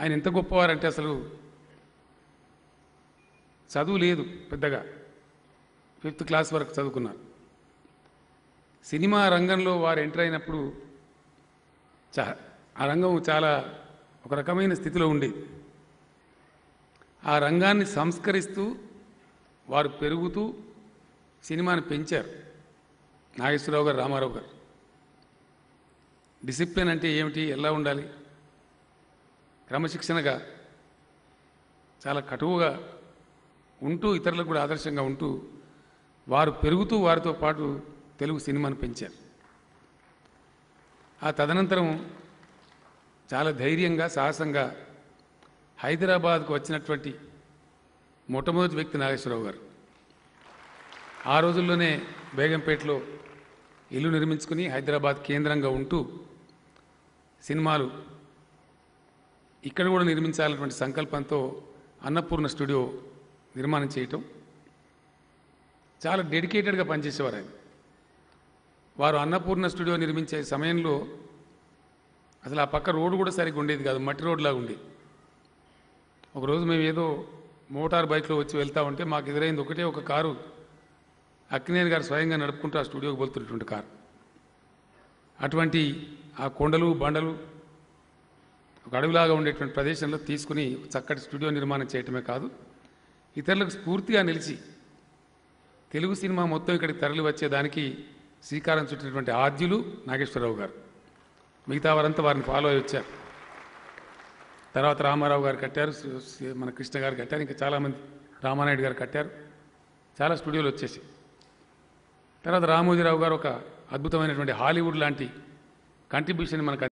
ఆయన ఎంత గొప్పవారంటే అసలు చదువు లేదు పెద్దగా ఫిఫ్త్ క్లాస్ వరకు చదువుకున్నారు సినిమా రంగంలో వారు ఎంటర్ అయినప్పుడు చా ఆ రంగం చాలా ఒక రకమైన స్థితిలో ఉండేది ఆ రంగాన్ని సంస్కరిస్తూ వారు పెరుగుతూ సినిమాని పెంచారు నాగేశ్వరరావు గారు రామారావు గారు డిసిప్లిన్ అంటే ఏమిటి ఎలా ఉండాలి క్రమశిక్షణగా చాలా కటువుగా ఉంటూ ఇతరులకు కూడా ఆదర్శంగా ఉంటూ వారు పెరుగుతూ వారితో పాటు తెలుగు సినిమాను పెంచారు ఆ తదనంతరం చాలా ధైర్యంగా సాహసంగా హైదరాబాద్కు వచ్చినటువంటి మొట్టమొదటి వ్యక్తి నాగేశ్వరరావు గారు ఆ రోజుల్లోనే బేగంపేటలో ఇల్లు నిర్మించుకుని హైదరాబాద్ కేంద్రంగా ఉంటూ సినిమాలు ఇక్కడ కూడా నిర్మించాలన్నటువంటి సంకల్పంతో అన్నపూర్ణ స్టూడియో నిర్మాణం చేయటం చాలా డెడికేటెడ్గా పనిచేసేవారు ఆయన వారు అన్నపూర్ణ స్టూడియో నిర్మించే సమయంలో అసలు ఆ పక్క రోడ్డు కూడా సరిగ్గా ఉండేది కాదు మట్టి రోడ్లాగా ఉండేది ఒకరోజు మేము ఏదో మోటార్ బైక్లో వచ్చి వెళ్తా ఉంటే మాకు ఎదురైంది ఒకటే ఒక కారు అక్కినేని గారు స్వయంగా నడుపుకుంటూ ఆ స్టూడియోకి వెళ్తున్నటువంటి కారు అటువంటి ఆ కొండలు బండలు ఒక అడవిలాగా ఉండేటువంటి ప్రదేశంలో తీసుకుని చక్కటి స్టూడియో నిర్మాణం చేయటమే కాదు ఇతరులకు స్ఫూర్తిగా నిలిచి తెలుగు సినిమా మొత్తం ఇక్కడికి తరలి వచ్చేదానికి శ్రీకారం చుట్టినటువంటి ఆద్యులు నాగేశ్వరరావు గారు మిగతా వారంతా వారిని ఫాలో అయి వచ్చారు తర్వాత రామారావు గారు కట్టారు సు- సు- మన కృష్ణ గారు కట్టారు ఇంకా చాలామంది రామానాయుడు గారు కట్టారు చాలా స్టూడియోలు వచ్చేసి తర్వాత రామోజీరావు గారు ఒక అద్భుతమైనటువంటి హాలీవుడ్ లాంటి కంట్రిబ్యూషన్ మనకు